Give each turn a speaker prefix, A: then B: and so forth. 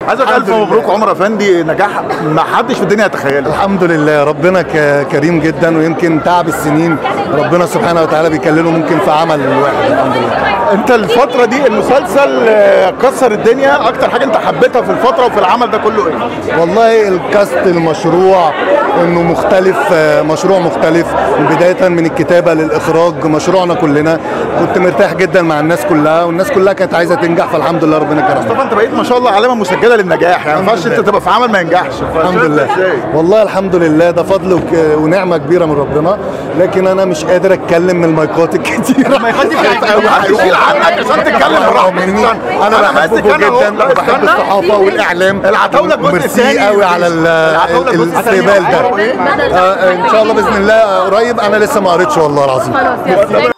A: عايز اقول الف مبروك عمر افندي نجاح ما حدش في الدنيا يتخيله
B: الحمد لله ربنا ك- كريم جدا ويمكن تعب السنين ربنا سبحانه وتعالى بيكلله ممكن في عمل واحد الحمد لله
A: انت الفتره دي المسلسل آه، كسر الدنيا اكتر حاجه انت حبيتها في الفتره وفي العمل ده كله ايه
B: والله الكاست المشروع انه مختلف آه، مشروع مختلف بدايه من الكتابه للاخراج مشروعنا كلنا كنت مرتاح جدا مع الناس كلها والناس كلها كانت عايزه تنجح فالحمد لله ربنا كرمنا
A: طبعا انت بقيت ما شاء الله علامه مسجله للنجاح يعني ما ينفعش انت
B: لله.
A: تبقى في عمل ما ينجحش
B: الحمد لله والله الحمد لله ده فضل وك- ونعمه كبيره من ربنا لكن انا مش قادر اتكلم من المايكات الكتيره
A: ما يخليك هيشيل عنك عشان تتكلم براحتك
B: مني
A: استنى.
B: انا
A: ماسك
B: بحبكم
A: أنا أهو.
B: جدا
A: لا،
B: وبحب
A: استنى.
B: الصحافه والاعلام
A: العتاولة الجزء
B: وميرسي
A: الثاني
B: قوي على ال-
A: العتاولة الجزء الثاني.
B: الاستقبال ده
A: أيوة، إيه؟
B: آه، ان شاء الله باذن الله قريب انا لسه ما قريتش والله العظيم
C: خلاص يلا